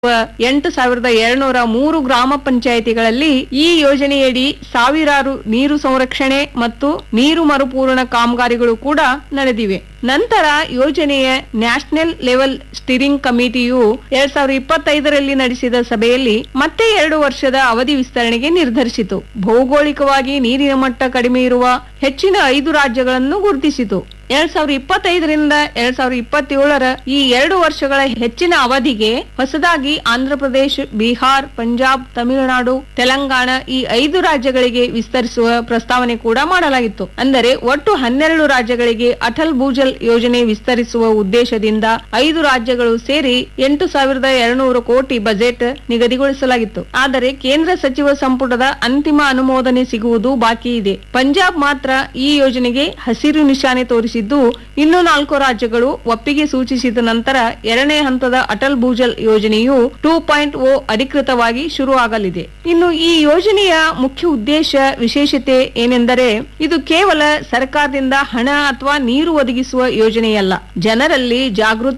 ಎಂಟು ಸಾವಿರದ ಏಳ್ನೂರ ಮೂರು ಗ್ರಾಮ ಪಂಚಾಯಿತಿಗಳಲ್ಲಿ ಈ ಯೋಜನೆಯಡಿ ಸಾವಿರಾರು ನೀರು ಸಂರಕ್ಷಣೆ ಮತ್ತು ನೀರು ಮರುಪೂರಣ ಕಾಮಗಾರಿಗಳು ಕೂಡ ನಡೆದಿವೆ ನಂತರ ಯೋಜನೆಯ ನ್ಯಾಷನಲ್ ಲೆವೆಲ್ ಸ್ಟೀರಿಂಗ್ ಕಮಿಟಿಯು ಎರಡ್ ಸಾವಿರದ ಇಪ್ಪತ್ತೈದರಲ್ಲಿ ನಡೆಸಿದ ಸಭೆಯಲ್ಲಿ ಮತ್ತೆ ಎರಡು ವರ್ಷದ ಅವಧಿ ವಿಸ್ತರಣೆಗೆ ನಿರ್ಧರಿಸಿತು ಭೌಗೋಳಿಕವಾಗಿ ನೀರಿನ ಮಟ್ಟ ಕಡಿಮೆ ಇರುವ ಹೆಚ್ಚಿನ ಐದು ರಾಜ್ಯಗಳನ್ನು ಗುರುತಿಸಿತು ಎರಡ್ ಸಾವಿರದ ಇಪ್ಪತ್ತೈದರಿಂದ ಎರಡ್ ಸಾವಿರದ ಇಪ್ಪತ್ತೇಳರ ಈ ಎರಡು ವರ್ಷಗಳ ಹೆಚ್ಚಿನ ಅವಧಿಗೆ ಹೊಸದಾಗಿ ಆಂಧ್ರಪ್ರದೇಶ ಬಿಹಾರ್ ಪಂಜಾಬ್ ತಮಿಳುನಾಡು ತೆಲಂಗಾಣ ಈ ಐದು ರಾಜ್ಯಗಳಿಗೆ ವಿಸ್ತರಿಸುವ ಪ್ರಸ್ತಾವನೆ ಕೂಡ ಮಾಡಲಾಗಿತ್ತು ಅಂದರೆ ಒಟ್ಟು ಹನ್ನೆರಡು ರಾಜ್ಯಗಳಿಗೆ ಅಟಲ್ ಭೂಜಲ್ ಯೋಜನೆ ವಿಸ್ತರಿಸುವ ಉದ್ದೇಶದಿಂದ ಐದು ರಾಜ್ಯಗಳು ಸೇರಿ ಎಂಟು ಸಾವಿರದ ಎರಡ್ನೂರು ಕೋಟಿ ಬಜೆಟ್ ನಿಗದಿಗೊಳಿಸಲಾಗಿತ್ತು ಆದರೆ ಕೇಂದ್ರ ಸಚಿವ ಸಂಪುಟದ ಅಂತಿಮ ಅನುಮೋದನೆ ಸಿಗುವುದು ಬಾಕಿ ಇದೆ ಪಂಜಾಬ್ ಮಾತ್ರ ಈ ಯೋಜನೆಗೆ ಹಸಿರು ನಿಶಾನೆ ತೋರಿಸಿದ್ದು ಇನ್ನು ನಾಲ್ಕು ರಾಜ್ಯಗಳು ಒಪ್ಪಿಗೆ ಸೂಚಿಸಿದ ನಂತರ ಎರಡನೇ ಹಂತದ ಅಟಲ್ ಭೂಜಲ್ ಯೋಜನೆಯು ಟೂ ಪಾಯಿಂಟ್ ಓ ಅಧಿಕೃತವಾಗಿ ಶುರು ಆಗಲಿದೆ ಇನ್ನು ಈ ಯೋಜನೆಯ ಮುಖ್ಯ ಉದ್ದೇಶ ವಿಶೇಷತೆ ಏನೆಂದರೆ ಇದು ಕೇವಲ ಸರ್ಕಾರದಿಂದ ಹಣ ಅಥವಾ ನೀರು ಒದಗಿಸುವ ಯೋಜನೆಯಲ್ಲ ಜನರಲ್ಲಿ ಜಾಗೃತಿ